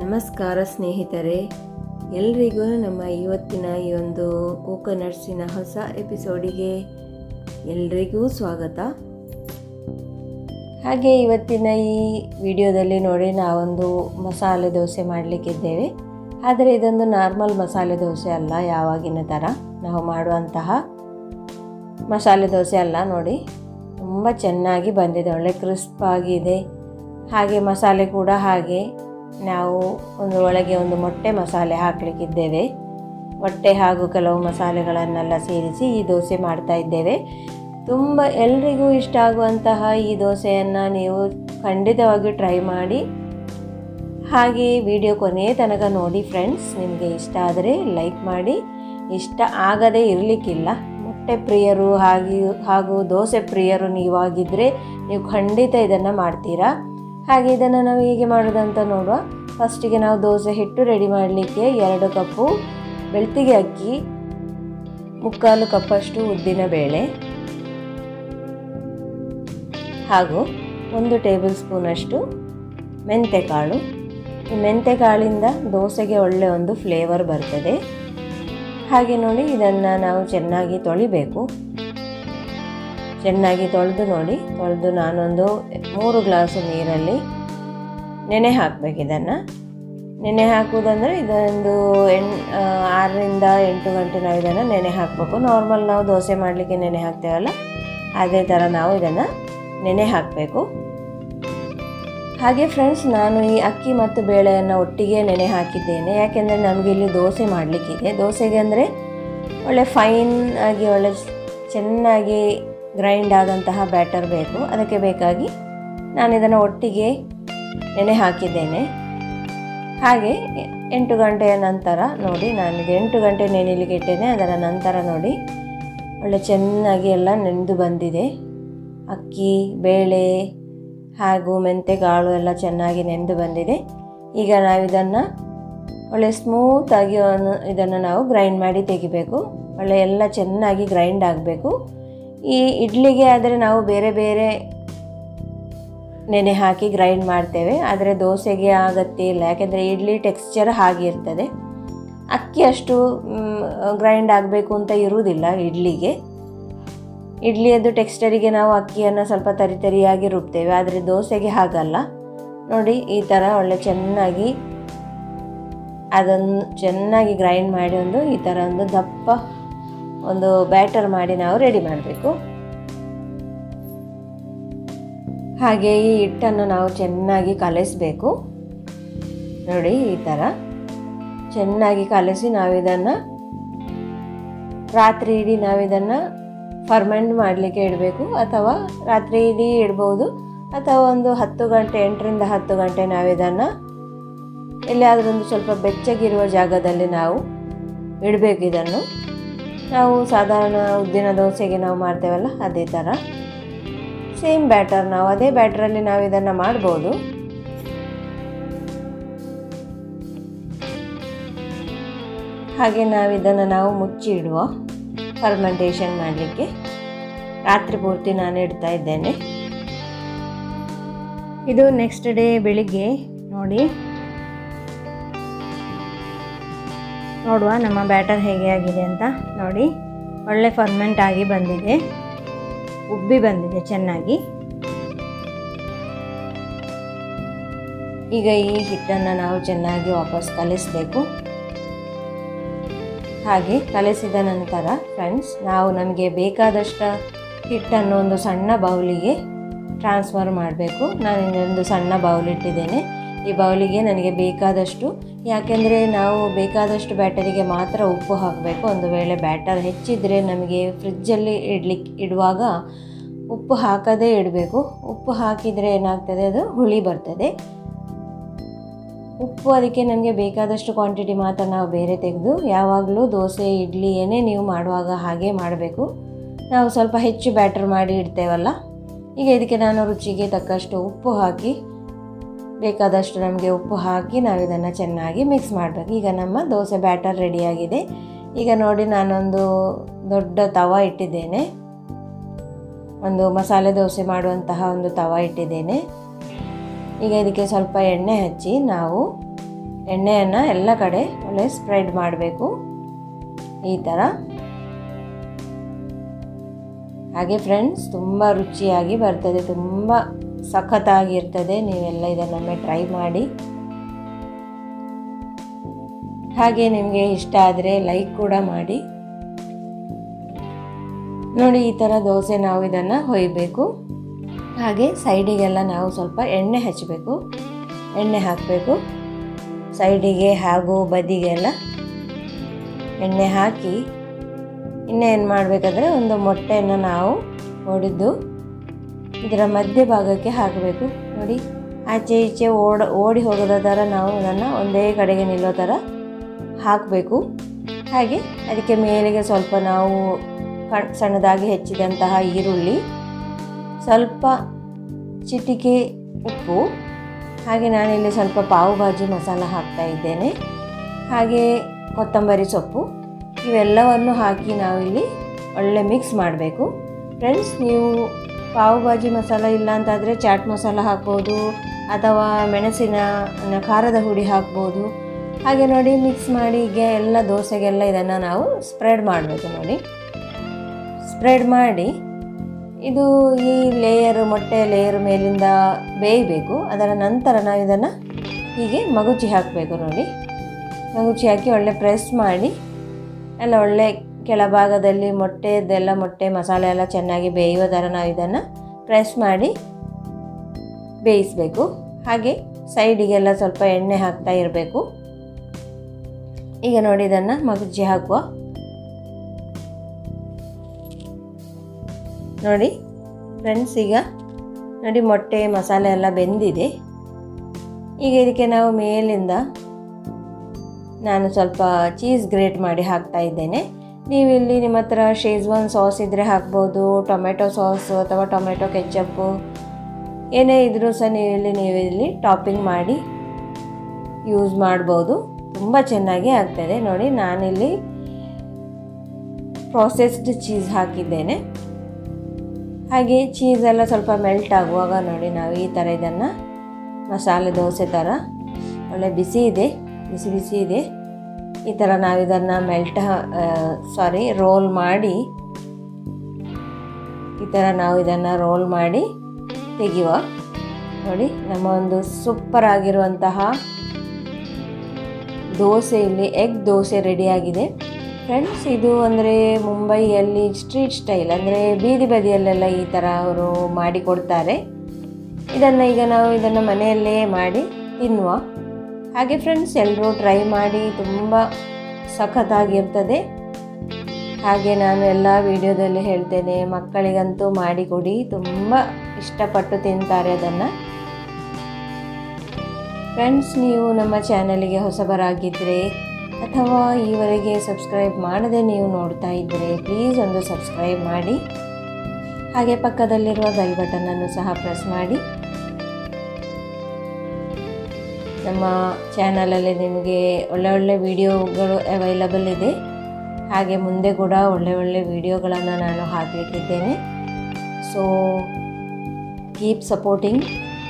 ನಮಸ್ಕಾರ ಸ್ನೇಹಿತರೆ ಎಲ್ರಿಗೂ ನಮ್ಮ ಇವತ್ತಿನ ಈ ಒಂದು ಕೋಕೋನಟ್ಸಿನ ಹೊಸ ಎಪಿಸೋಡಿಗೆ ಎಲ್ರಿಗೂ ಸ್ವಾಗತ ಹಾಗೆ ಇವತ್ತಿನ ಈ ವಿಡಿಯೋದಲ್ಲಿ ನೋಡಿ ನಾವೊಂದು ಮಸಾಲೆ ದೋಸೆ ಮಾಡಲಿಕ್ಕಿದ್ದೇವೆ ಆದರೆ ಇದೊಂದು ನಾರ್ಮಲ್ ಮಸಾಲೆ ದೋಸೆ ಅಲ್ಲ ಯಾವಾಗಿನ ಥರ ನಾವು ಮಾಡುವಂತಹ ಮಸಾಲೆ ದೋಸೆ ಅಲ್ಲ ನೋಡಿ ತುಂಬ ಚೆನ್ನಾಗಿ ಬಂದಿದೆ ಒಳ್ಳೆ ಕ್ರಿಸ್ಪ್ ಆಗಿದೆ ಹಾಗೆ ಮಸಾಲೆ ಕೂಡ ಹಾಗೆ ನಾವು ಒಂದು ಒಳಗೆ ಒಂದು ಮೊಟ್ಟೆ ಮಸಾಲೆ ಹಾಕಲಿಕ್ಕಿದ್ದೇವೆ ಮೊಟ್ಟೆ ಹಾಗೂ ಕೆಲವು ಮಸಾಲೆಗಳನ್ನೆಲ್ಲ ಸೇರಿಸಿ ಈ ದೋಸೆ ಮಾಡ್ತಾ ಇದ್ದೇವೆ ತುಂಬ ಎಲ್ರಿಗೂ ಇಷ್ಟ ಆಗುವಂತಹ ಈ ದೋಸೆಯನ್ನು ನೀವು ಖಂಡಿತವಾಗಿ ಟ್ರೈ ಮಾಡಿ ಹಾಗೆ ವಿಡಿಯೋ ಕೊನೆಯ ತನಕ ನೋಡಿ ಫ್ರೆಂಡ್ಸ್ ನಿಮಗೆ ಇಷ್ಟ ಆದರೆ ಲೈಕ್ ಮಾಡಿ ಇಷ್ಟ ಆಗದೇ ಇರಲಿಕ್ಕಿಲ್ಲ ಮೊಟ್ಟೆ ಪ್ರಿಯರು ಹಾಗೆ ಹಾಗೂ ದೋಸೆ ಪ್ರಿಯರು ನೀವಾಗಿದ್ದರೆ ನೀವು ಖಂಡಿತ ಇದನ್ನು ಮಾಡ್ತೀರಾ ಹಾಗೆ ಇದನ್ನು ನಾವು ಹೇಗೆ ಮಾಡೋದಂತ ನೋಡುವ ಫಸ್ಟಿಗೆ ನಾವು ದೋಸೆ ಹಿಟ್ಟು ರೆಡಿ ಮಾಡಲಿಕ್ಕೆ ಎರಡು ಕಪ್ಪು ಬೆಳ್ತಿಗೆ ಅಕ್ಕಿ ಮುಕ್ಕಾಲು ಕಪ್ಪಷ್ಟು ಉದ್ದಿನ ಬೇಳೆ ಹಾಗೂ ಒಂದು ಟೇಬಲ್ ಸ್ಪೂನಷ್ಟು ಮೆಂತೆಕಾಳು ಈ ಮೆಂತೆಕಾಳಿಂದ ದೋಸೆಗೆ ಒಳ್ಳೆಯ ಒಂದು ಫ್ಲೇವರ್ ಬರ್ತದೆ ಹಾಗೆ ನೋಡಿ ಇದನ್ನು ನಾವು ಚೆನ್ನಾಗಿ ತೊಳಿಬೇಕು ಚೆನ್ನಾಗಿ ತೊಳೆದು ನೋಡಿ ತೊಳೆದು ನಾನೊಂದು ಮೂರು ಗ್ಲಾಸು ನೀರಲ್ಲಿ ನೆನೆ ಹಾಕಬೇಕು ಇದನ್ನು ನೆನೆ ಹಾಕುವುದಂದರೆ ಇದೊಂದು ಎಣ್ ಆರರಿಂದ ಎಂಟು ಗಂಟೆ ನಾವು ಇದನ್ನು ನೆನೆ ಹಾಕಬೇಕು ನಾರ್ಮಲ್ ನಾವು ದೋಸೆ ಮಾಡಲಿಕ್ಕೆ ನೆನೆ ಹಾಕ್ತೇವಲ್ಲ ಅದೇ ಥರ ನಾವು ಇದನ್ನು ನೆನೆ ಹಾಕಬೇಕು ಹಾಗೆ ಫ್ರೆಂಡ್ಸ್ ನಾನು ಈ ಅಕ್ಕಿ ಮತ್ತು ಬೇಳೆಯನ್ನು ಒಟ್ಟಿಗೆ ನೆನೆ ಹಾಕಿದ್ದೇನೆ ಯಾಕೆಂದರೆ ನಮಗೆ ಇಲ್ಲಿ ದೋಸೆ ಮಾಡಲಿಕ್ಕಿದೆ ದೋಸೆಗೆ ಅಂದರೆ ಒಳ್ಳೆ ಫೈನ್ ಆಗಿ ಒಳ್ಳೆ ಚೆನ್ನಾಗಿ ಗ್ರೈಂಡ್ ಆದಂತಹ ಬ್ಯಾಟರ್ ಬೇಕು ಅದಕ್ಕೆ ಬೇಕಾಗಿ ನಾನು ಇದನ್ನು ಒಟ್ಟಿಗೆ ನೆನೆ ಹಾಕಿದ್ದೇನೆ ಹಾಗೆ ಎಂಟು ಗಂಟೆಯ ನಂತರ ನೋಡಿ ನಾನಿದು ಎಂಟು ಗಂಟೆ ನೆನೆಲಿಕ್ಕೆ ಇಟ್ಟೇನೆ ಅದರ ನಂತರ ನೋಡಿ ಒಳ್ಳೆ ಚೆನ್ನಾಗಿ ಎಲ್ಲ ನೆನೆದು ಬಂದಿದೆ ಅಕ್ಕಿ ಬೇಳೆ ಹಾಗೂ ಮೆಂತೆಕಾಳು ಎಲ್ಲ ಚೆನ್ನಾಗಿ ನೆಂದು ಬಂದಿದೆ ಈಗ ನಾವು ಇದನ್ನು ಒಳ್ಳೆ ಸ್ಮೂತಾಗಿ ಇದನ್ನು ನಾವು ಗ್ರೈಂಡ್ ಮಾಡಿ ತೆಗಿಬೇಕು ಒಳ್ಳೆ ಎಲ್ಲ ಚೆನ್ನಾಗಿ ಗ್ರೈಂಡ್ ಆಗಬೇಕು ಈ ಇಡ್ಲಿಗೆ ಆದರೆ ನಾವು ಬೇರೆ ಬೇರೆ ನೆನೆ ಹಾಕಿ ಗ್ರೈಂಡ್ ಮಾಡ್ತೇವೆ ಆದರೆ ದೋಸೆಗೆ ಆಗತ್ತೆ ಇಲ್ಲ ಯಾಕೆಂದರೆ ಇಡ್ಲಿ ಟೆಕ್ಸ್ಚರ್ ಹಾಗೆ ಇರ್ತದೆ ಅಕ್ಕಿ ಅಷ್ಟು ಗ್ರೈಂಡ್ ಆಗಬೇಕು ಅಂತ ಇರುವುದಿಲ್ಲ ಇಡ್ಲಿಗೆ ಇಡ್ಲಿಯದ್ದು ಟೆಕ್ಸ್ಚರಿಗೆ ನಾವು ಅಕ್ಕಿಯನ್ನು ಸ್ವಲ್ಪ ತರಿ ತರಿಯಾಗಿ ರುಬ್ತೇವೆ ಆದರೆ ದೋಸೆಗೆ ಹಾಗಲ್ಲ ನೋಡಿ ಈ ಥರ ಒಳ್ಳೆ ಚೆನ್ನಾಗಿ ಅದನ್ನು ಚೆನ್ನಾಗಿ ಗ್ರೈಂಡ್ ಮಾಡಿ ಒಂದು ಈ ಥರ ಒಂದು ದಪ್ಪ ಒಂದು ಬ್ಯಾಟರ್ ಮಾಡಿ ನಾವು ರೆಡಿ ಮಾಡಬೇಕು ಹಾಗೆ ಈ ಹಿಟ್ಟನ್ನು ನಾವು ಚೆನ್ನಾಗಿ ಕಲಿಸಬೇಕು ನೋಡಿ ಈ ಥರ ಚೆನ್ನಾಗಿ ಕಲಸಿ ನಾವಿದನ್ನು ರಾತ್ರಿ ಇಡೀ ನಾವಿದನ್ನು ಫರ್ಮೆಂಟ್ ಮಾಡಲಿಕ್ಕೆ ಇಡಬೇಕು ಅಥವಾ ರಾತ್ರಿ ಇಡೀ ಇಡ್ಬೋದು ಅಥವಾ ಒಂದು ಹತ್ತು ಗಂಟೆ ಎಂಟರಿಂದ ಹತ್ತು ಗಂಟೆ ನಾವು ಇದನ್ನು ಎಲ್ಲಿಯಾದರೂ ಒಂದು ಸ್ವಲ್ಪ ಬೆಚ್ಚಗಿರುವ ಜಾಗದಲ್ಲಿ ನಾವು ಇಡಬೇಕು ಇದನ್ನು ನಾವು ಸಾಧಾರಣ ಉದ್ದಿನ ದೋಸೆಗೆ ನಾವು ಮಾಡ್ತೇವಲ್ಲ ಅದೇ ಥರ ಸೇಮ್ ಬ್ಯಾಟರ್ ನಾವು ಅದೇ ಬ್ಯಾಟ್ರಲ್ಲಿ ನಾವು ಇದನ್ನು ಮಾಡ್ಬೋದು ಹಾಗೆ ನಾವು ಇದನ್ನು ನಾವು ಮುಚ್ಚಿ ಇಡುವ ಫರ್ಮೆಂಟೇಷನ್ ಮಾಡಲಿಕ್ಕೆ ರಾತ್ರಿ ಪೂರ್ತಿ ನಾನು ಇಡ್ತಾ ಇದ್ದೇನೆ ಇದು ನೆಕ್ಸ್ಟ್ ಡೇ ಬೆಳಿಗ್ಗೆ ನೋಡಿ ನೋಡುವ ನಮ್ಮ ಬ್ಯಾಟರ್ ಹೇಗೆ ಆಗಿದೆ ಅಂತ ನೋಡಿ ಒಳ್ಳೆ ಫರ್ಮೆಂಟ್ ಆಗಿ ಬಂದಿದೆ ಉಬ್ಬಿ ಬಂದಿದೆ ಚೆನ್ನಾಗಿ ಈಗ ಈ ಹಿಟ್ಟನ್ನು ನಾವು ಚೆನ್ನಾಗಿ ವಾಪಸ್ ಕಲಿಸಬೇಕು ಹಾಗೆ ಕಲಿಸಿದ ನಂತರ ಫ್ರೆಂಡ್ಸ್ ನಾವು ನಮಗೆ ಬೇಕಾದಷ್ಟು ಹಿಟ್ಟನ್ನು ಒಂದು ಸಣ್ಣ ಬೌಲಿಗೆ ಟ್ರಾನ್ಸ್ಫರ್ ಮಾಡಬೇಕು ನಾನು ಇನ್ನೊಂದು ಸಣ್ಣ ಬೌಲ್ ಇಟ್ಟಿದ್ದೇನೆ ಈ ಬೌಲಿಗೆ ನನಗೆ ಬೇಕಾದಷ್ಟು ಯಾಕೆಂದರೆ ನಾವು ಬೇಕಾದಷ್ಟು ಬ್ಯಾಟರಿಗೆ ಮಾತ್ರ ಉಪ್ಪು ಹಾಕಬೇಕು ಒಂದು ವೇಳೆ ಬ್ಯಾಟರ್ ಹೆಚ್ಚಿದರೆ ನಮಗೆ ಫ್ರಿಜ್ಜಲ್ಲಿ ಇಡ್ಲಿಕ್ಕೆ ಇಡುವಾಗ ಉಪ್ಪು ಹಾಕದೇ ಇಡಬೇಕು ಉಪ್ಪು ಹಾಕಿದರೆ ಏನಾಗ್ತದೆ ಅದು ಹುಳಿ ಬರ್ತದೆ ಉಪ್ಪು ಅದಕ್ಕೆ ನನಗೆ ಬೇಕಾದಷ್ಟು ಕ್ವಾಂಟಿಟಿ ಮಾತ್ರ ನಾವು ಬೇರೆ ತೆಗೆದು ಯಾವಾಗಲೂ ದೋಸೆ ಇಡ್ಲಿ ಏನೇ ನೀವು ಮಾಡುವಾಗ ಹಾಗೆ ಮಾಡಬೇಕು ನಾವು ಸ್ವಲ್ಪ ಹೆಚ್ಚು ಬ್ಯಾಟರ್ ಮಾಡಿ ಇಡ್ತೇವಲ್ಲ ಈಗ ಇದಕ್ಕೆ ನಾನು ರುಚಿಗೆ ತಕ್ಕಷ್ಟು ಉಪ್ಪು ಹಾಕಿ ಬೇಕಾದಷ್ಟು ನಮಗೆ ಉಪ್ಪು ಹಾಕಿ ನಾವು ಇದನ್ನು ಚೆನ್ನಾಗಿ ಮಿಕ್ಸ್ ಮಾಡಬೇಕು ಈಗ ನಮ್ಮ ದೋಸೆ ಬ್ಯಾಟರ್ ರೆಡಿಯಾಗಿದೆ ಈಗ ನೋಡಿ ನಾನೊಂದು ದೊಡ್ಡ ತವ ಇಟ್ಟಿದ್ದೇನೆ ಒಂದು ಮಸಾಲೆ ದೋಸೆ ಮಾಡುವಂತಹ ಒಂದು ತವ ಇಟ್ಟಿದ್ದೇನೆ ಈಗ ಇದಕ್ಕೆ ಸ್ವಲ್ಪ ಎಣ್ಣೆ ಹಚ್ಚಿ ನಾವು ಎಣ್ಣೆಯನ್ನು ಎಲ್ಲ ಕಡೆ ಒಳ್ಳೆ ಸ್ಪ್ರೆಡ್ ಮಾಡಬೇಕು ಈ ಥರ ಹಾಗೆ ಫ್ರೆಂಡ್ಸ್ ತುಂಬ ರುಚಿಯಾಗಿ ಬರ್ತದೆ ತುಂಬ ಸಖತ್ತಾಗಿರ್ತದೆ ನೀವೆಲ್ಲ ಇದನ್ನೊಮ್ಮೆ ಟ್ರೈ ಮಾಡಿ ಹಾಗೆ ನಿಮಗೆ ಇಷ್ಟ ಆದರೆ ಲೈಕ್ ಕೂಡ ಮಾಡಿ ನೋಡಿ ಈ ಥರ ದೋಸೆ ನಾವು ಇದನ್ನು ಹೊಯ್ಬೇಕು ಹಾಗೆ ಸೈಡಿಗೆಲ್ಲ ನಾವು ಸ್ವಲ್ಪ ಎಣ್ಣೆ ಹಚ್ಚಬೇಕು ಎಣ್ಣೆ ಹಾಕಬೇಕು ಸೈಡಿಗೆ ಹಾಗೂ ಬದಿಗೆಲ್ಲ ಎಣ್ಣೆ ಹಾಕಿ ಇನ್ನೇನು ಮಾಡಬೇಕಂದ್ರೆ ಒಂದು ಮೊಟ್ಟೆಯನ್ನು ನಾವು ಹೊಡೆದು ಇದರ ಮಧ್ಯಭಾಗಕ್ಕೆ ಹಾಕಬೇಕು ನೋಡಿ ಆಚೆ ಈಚೆ ಓಡ ಓಡಿ ಹೋಗೋದ ಥರ ನಾವು ಅದನ್ನು ಒಂದೇ ಕಡೆಗೆ ನಿಲ್ಲೋ ಥರ ಹಾಕಬೇಕು ಹಾಗೆ ಅದಕ್ಕೆ ಮೇಲೆಗೆ ಸ್ವಲ್ಪ ನಾವು ಕಣ್ ಸಣ್ಣದಾಗಿ ಹೆಚ್ಚಿದಂತಹ ಈರುಳ್ಳಿ ಸ್ವಲ್ಪ ಚಿಟಿಕೆ ಉಪ್ಪು ಹಾಗೆ ನಾನಿಲ್ಲಿ ಸ್ವಲ್ಪ ಪಾವು ಭಾಜಿ ಮಸಾಲ ಹಾಕ್ತಾ ಇದ್ದೇನೆ ಹಾಗೆ ಕೊತ್ತಂಬರಿ ಸೊಪ್ಪು ಇವೆಲ್ಲವನ್ನು ಹಾಕಿ ನಾವಿಲ್ಲಿ ಒಳ್ಳೆ ಮಿಕ್ಸ್ ಮಾಡಬೇಕು ಫ್ರೆಂಡ್ಸ್ ನೀವು ಪಾವು ಭಾಜಿ ಮಸಾಲ ಇಲ್ಲ ಅಂತಾದರೆ ಚಾಟ್ ಮಸಾಲ ಹಾಕ್ಬೋದು ಅಥವಾ ಮೆಣಸಿನ ಖಾರದ ಹುಡಿ ಹಾಕ್ಬೋದು ಹಾಗೆ ನೋಡಿ ಮಿಕ್ಸ್ ಮಾಡಿ ಈಗ ಎಲ್ಲ ದೋಸೆಗೆಲ್ಲ ಇದನ್ನು ನಾವು ಸ್ಪ್ರೆಡ್ ಮಾಡಬೇಕು ನೋಡಿ ಸ್ಪ್ರೆಡ್ ಮಾಡಿ ಇದು ಈ ಲೇಯರ್ ಮೊಟ್ಟೆ ಲೇಯರ್ ಮೇಲಿಂದ ಬೇಯಬೇಕು ಅದರ ನಂತರ ನಾವು ಇದನ್ನು ಹೀಗೆ ಮಗುಚಿ ಹಾಕಬೇಕು ನೋಡಿ ಮಗುಚಿ ಹಾಕಿ ಒಳ್ಳೆ ಪ್ರೆಸ್ ಮಾಡಿ ಎಲ್ಲ ಒಳ್ಳೆ ಕೆಳಭಾಗದಲ್ಲಿ ಮೊಟ್ಟೆದೆಲ್ಲ ಮೊಟ್ಟೆ ಮಸಾಲೆ ಎಲ್ಲ ಚೆನ್ನಾಗಿ ಬೇಯುವ ಥರ ನಾವು ಇದನ್ನು ಪ್ರೆಸ್ ಮಾಡಿ ಬೇಯಿಸಬೇಕು ಹಾಗೆ ಸೈಡಿಗೆಲ್ಲ ಸ್ವಲ್ಪ ಎಣ್ಣೆ ಹಾಕ್ತಾ ಇರಬೇಕು ಈಗ ನೋಡಿ ಇದನ್ನು ಮಗುಚಿ ಹಾಕುವ ನೋಡಿ ಫ್ರೆಂಡ್ಸ್ ಈಗ ನೋಡಿ ಮೊಟ್ಟೆ ಮಸಾಲೆ ಎಲ್ಲ ಬೆಂದಿದೆ ಈಗ ಇದಕ್ಕೆ ನಾವು ಮೇಲಿಂದ ನಾನು ಸ್ವಲ್ಪ ಚೀಸ್ ಗ್ರೇಟ್ ಮಾಡಿ ಹಾಕ್ತಾ ಇದ್ದೇನೆ ನೀವು ಇಲ್ಲಿ ನಿಮ್ಮ ಹತ್ರ ಶೇಜ್ವಾನ್ ಸಾಸ್ ಇದ್ದರೆ ಹಾಕ್ಬೋದು ಟೊಮೆಟೊ ಸಾಸು ಅಥವಾ ಟೊಮೆಟೊ ಕೆಚಪ್ಪು ಏನೇ ಇದ್ದರೂ ಸಹ ನೀವು ಇಲ್ಲಿ ನೀವು ಇಲ್ಲಿ ಟಾಪಿಂಗ್ ಮಾಡಿ ಯೂಸ್ ಮಾಡ್ಬೋದು ತುಂಬ ಚೆನ್ನಾಗಿ ಆಗ್ತದೆ ನೋಡಿ ನಾನಿಲ್ಲಿ ಪ್ರೊಸೆಸ್ಡ್ ಚೀಸ್ ಹಾಕಿದ್ದೇನೆ ಹಾಗೆ ಚೀಸ್ ಎಲ್ಲ ಸ್ವಲ್ಪ ಮೆಲ್ಟ್ ಆಗುವಾಗ ನೋಡಿ ನಾವು ಈ ಥರ ಇದನ್ನು ಮಸಾಲೆ ದೋಸೆ ಥರ ಒಳ್ಳೆ ಬಿಸಿ ಇದೆ ಬಿಸಿ ಬಿಸಿ ಇದೆ ಈ ಥರ ನಾವು ಇದನ್ನು ಮೆಲ್ಟ್ ಸಾರಿ ರೋಲ್ ಮಾಡಿ ಈ ಥರ ನಾವು ಇದನ್ನು ರೋಲ್ ಮಾಡಿ ತೆಗೆಯುವ ನೋಡಿ ನಮ್ಮ ಒಂದು ಸೂಪರ್ ಆಗಿರುವಂತಹ ದೋಸೆ ಇಲ್ಲಿ ಎಗ್ ದೋಸೆ ರೆಡಿಯಾಗಿದೆ ಫ್ರೆಂಡ್ಸ್ ಇದು ಅಂದರೆ ಮುಂಬೈಯಲ್ಲಿ ಸ್ಟ್ರೀಟ್ ಸ್ಟೈಲ್ ಅಂದರೆ ಬೀದಿ ಬದಿಯಲ್ಲೆಲ್ಲ ಈ ಥರ ಅವರು ಮಾಡಿಕೊಡ್ತಾರೆ ಇದನ್ನು ಈಗ ನಾವು ಇದನ್ನು ಮನೆಯಲ್ಲೇ ಮಾಡಿ ತಿನ್ನುವ ಹಾಗೆ ಫ್ರೆಂಡ್ಸ್ ಎಲ್ಲರೂ ಟ್ರೈ ಮಾಡಿ ತುಂಬ ಸಖತ್ತಾಗಿರ್ತದೆ ಹಾಗೆ ನಾನು ಎಲ್ಲ ವಿಡಿಯೋದಲ್ಲಿ ಹೇಳ್ತೇನೆ ಮಕ್ಕಳಿಗಂತೂ ಮಾಡಿಕೊಡಿ ತುಂಬ ಇಷ್ಟಪಟ್ಟು ತಿಂತಾರೆ ಅದನ್ನು ಫ್ರೆಂಡ್ಸ್ ನೀವು ನಮ್ಮ ಚಾನಲಿಗೆ ಹೊಸಬರಾಗಿದ್ದರೆ ಅಥವಾ ಈವರೆಗೆ ಸಬ್ಸ್ಕ್ರೈಬ್ ಮಾಡದೆ ನೀವು ನೋಡ್ತಾ ಇದ್ದರೆ ಪ್ಲೀಸ್ ಒಂದು ಸಬ್ಸ್ಕ್ರೈಬ್ ಮಾಡಿ ಹಾಗೆ ಪಕ್ಕದಲ್ಲಿರುವ ಬೆಲ್ ಬಟನನ್ನು ಸಹ ಪ್ರೆಸ್ ಮಾಡಿ ನಮ್ಮ ಚಾನಲಲ್ಲಿ ನಿಮಗೆ ಒಳ್ಳೆ ಒಳ್ಳೆ ವಿಡಿಯೋಗಳು ಅವೈಲಬಲ್ ಇದೆ ಹಾಗೆ ಮುಂದೆ ಕೂಡ ಒಳ್ಳೆ ಒಳ್ಳೆ ವಿಡಿಯೋಗಳನ್ನು ನಾನು ಹಾಕಲಿಕ್ಕಿದ್ದೇನೆ ಸೊ ಕೀಪ್ ಸಪೋರ್ಟಿಂಗ್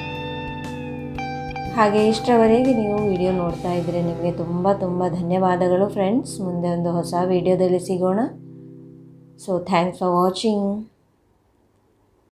ಹಾಗೆ ಇಷ್ಟರವರೆಗೆ ನೀವು ವಿಡಿಯೋ ನೋಡ್ತಾ ಇದ್ದರೆ ನಿಮಗೆ ತುಂಬ ತುಂಬ ಧನ್ಯವಾದಗಳು ಫ್ರೆಂಡ್ಸ್ ಮುಂದೆ ಒಂದು ಹೊಸ ವಿಡಿಯೋದಲ್ಲಿ ಸಿಗೋಣ ಸೊ ಥ್ಯಾಂಕ್ಸ್ ಫಾರ್ ವಾಚಿಂಗ್